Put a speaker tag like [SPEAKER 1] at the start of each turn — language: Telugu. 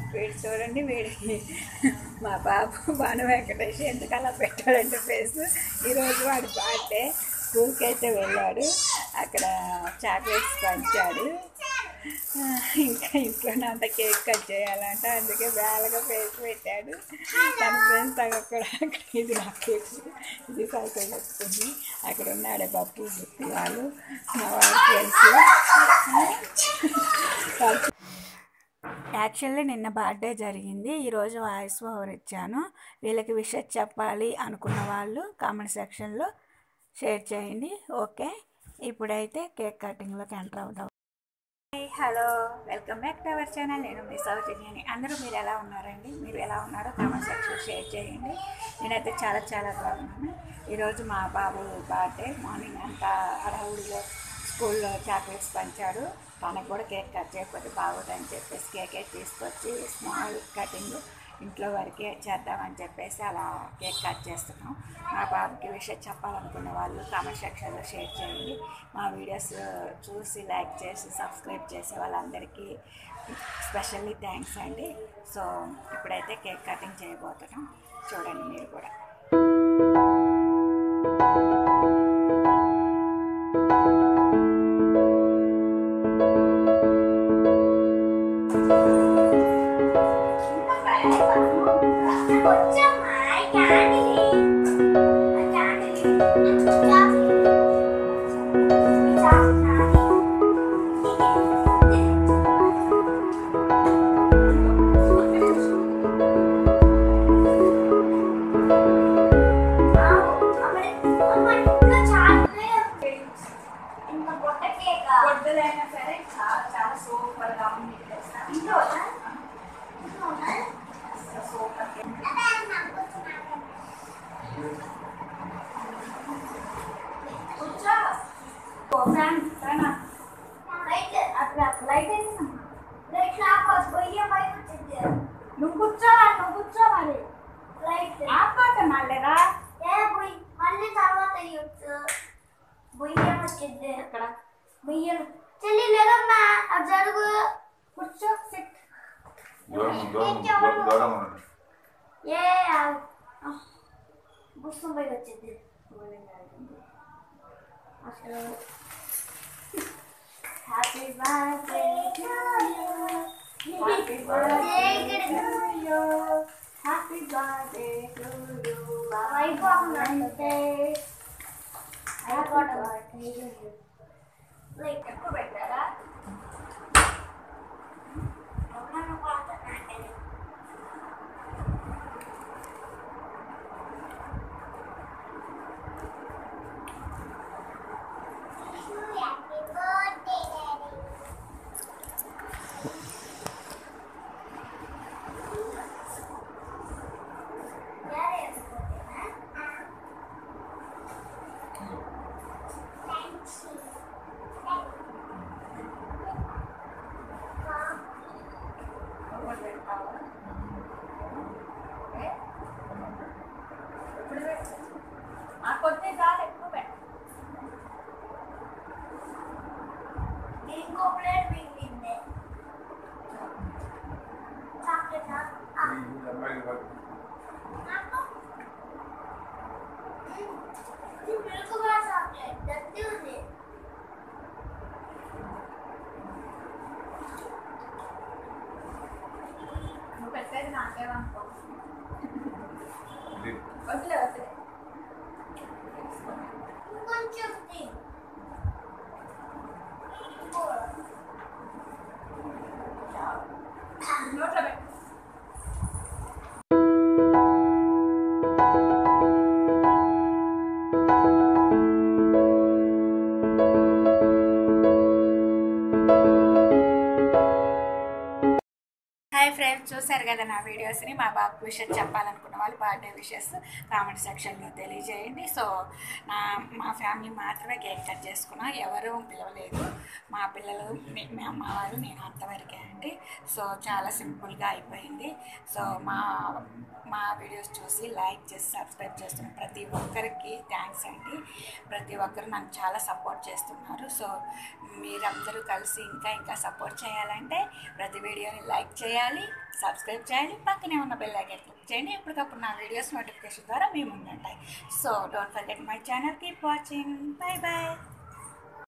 [SPEAKER 1] వీడు చూడండి వీడికి మా బాబు బాను వెంకటేష్ ఎందుకు అలా పెట్టాడంటే ఫేస్ ఈరోజు వాడి బర్త్డే స్కూల్కి అయితే వెళ్ళాడు అక్కడ చాక్లెట్స్ పంచాడు ఆ, ఇంకా ఇంట్లోనే అంత కేక్ కట్ చేయాలంట అందుకే వేలగా ఫేస్ పెట్టాడు తన ఫ్రెండ్స్ అక్కడ అక్కడ ఇది నా కేక్ ఇది సైకిల్ వస్తుంది అక్కడ ఉన్నాడే పప్పు బుట్టి వాళ్ళు మా వాళ్ళ ఫ్రెండ్స్ యాక్చువల్లీ నిన్న బర్త్డే జరిగింది ఈరోజు వాయిస్ ఓవర్ ఇచ్చాను వీళ్ళకి విషయం చెప్పాలి అనుకున్న వాళ్ళు కామెంట్ సెక్షన్లో షేర్ చేయండి ఓకే ఇప్పుడైతే కేక్ కటింగ్లోకి ఎంటర్ అవుదాం hi hello welcome back to our channel నేను మీ సౌజన్యని అందరూ మీరు ఎలా ఉన్నారండి మీరు ఎలా ఉన్నారో కామెంట్ సెక్షన్ షేర్ చేయండి నేనైతే చాలా చాలా బాగున్నాను ఈరోజు మా బాబు బర్త్డే మార్నింగ్ అంతా హడావుడిలో స్కూల్లో చాక్లెట్స్ పంచాడు తనకు కూడా కేక్ కట్ చేయకపోతే బాగోదని చెప్పేసి కేక్ అయితే తీసుకొచ్చి స్మాల్ కటింగ్ ఇంట్లో వరకే చేద్దామని చెప్పేసి అలా కేక్ కట్ చేస్తున్నాం మా బాబుకి విషయం చెప్పాలనుకున్న వాళ్ళు కామెంట్ సెక్షన్లో షేర్ చేయండి మా వీడియోస్ చూసి లైక్ చేసి సబ్స్క్రైబ్ చేసే వాళ్ళందరికీ స్పెషల్లీ థ్యాంక్స్ అండి సో ఇప్పుడైతే కేక్ కటింగ్ చేయబోతున్నాం చూడండి మీరు కూడా పొద్దులైనా సరే చాలా చాలా సూపర్గా ఉంది సూపర్ ఫ్యాన్ ఫ్యాన్ నువ్వు కూర్చోవాలి నువ్వు కూర్చోవాలి ఆపాక మళ్ళీరా ఎక్కడ
[SPEAKER 2] చెల్లి లేదమ్మా అది జరుగు
[SPEAKER 1] కూర్చో సిట్
[SPEAKER 3] దూరం దూరం దూరం ఉండండి
[SPEAKER 2] ఏ పుస్తకం పోయి వచ్చింది అసలు happy birthday to you
[SPEAKER 1] happy birthday to you happy birthday to you
[SPEAKER 2] అయిపోతుందంటే లైక్
[SPEAKER 1] ఎక్కువ పెట్టారా
[SPEAKER 2] ఎవరైనా పాట నాకే హ్యాపీ బర్త్డే డాడీ
[SPEAKER 1] ఒకటి పెట్టావా ఓకే ఇప్పుడు పెట్టు ఆ కొద్ది చాలు ఎక్కువ పెట్టు
[SPEAKER 2] ఇంకో ప్లేట్ మిగిలింది చాక్లెట్
[SPEAKER 3] ఈ అమ్మాయికి వర్క్
[SPEAKER 2] మిల్క్ బార్ చాక్లెట్ దత్తి ఉంది
[SPEAKER 1] నువ్వు పెట్టేది నాకేమనుకో
[SPEAKER 3] ఇది
[SPEAKER 1] వదిలే వదిలే
[SPEAKER 2] ఇంకొంచెం తీ. ఇంకో.
[SPEAKER 1] నోట్లో పెట్టు హాయ్ ఫ్రెండ్స్ చూశారు కదా నా వీడియోస్ని మా బాబు విషయం చెప్పాలనుకున్న వాళ్ళు బర్త్డే విషెస్ కామెంట్ సెక్షన్లో తెలియజేయండి సో నా మా ఫ్యామిలీ మాత్రమే కేక్ కట్ చేసుకున్నాం ఎవరు పిలవలేదు మా పిల్లలు మీ- మా అమ్మ వాళ్ళు నేను అంతవరకే అండి సో చాలా సింపుల్గా అయిపోయింది సో మా మా వీడియోస్ చూసి లైక్ చేసి సబ్స్క్రైబ్ చేస్తున్న ప్రతి ఒక్కరికి థ్యాంక్స్ అండి ప్రతి ఒక్కరు నన్ను చాలా సపోర్ట్ చేస్తున్నారు సో మీరందరూ కలిసి ఇంకా ఇంకా సపోర్ట్ చేయాలంటే ప్రతి వీడియోని లైక్ చేయాలి చేయాలి సబ్స్క్రైబ్ చేయాలి పక్కనే ఉన్న బెల్ ఐకాన్ క్లిక్ చేయండి ఎప్పటికప్పుడు నా వీడియోస్ నోటిఫికేషన్ ద్వారా మీ ముందుంటాయి so don't forget my channel keep watching bye bye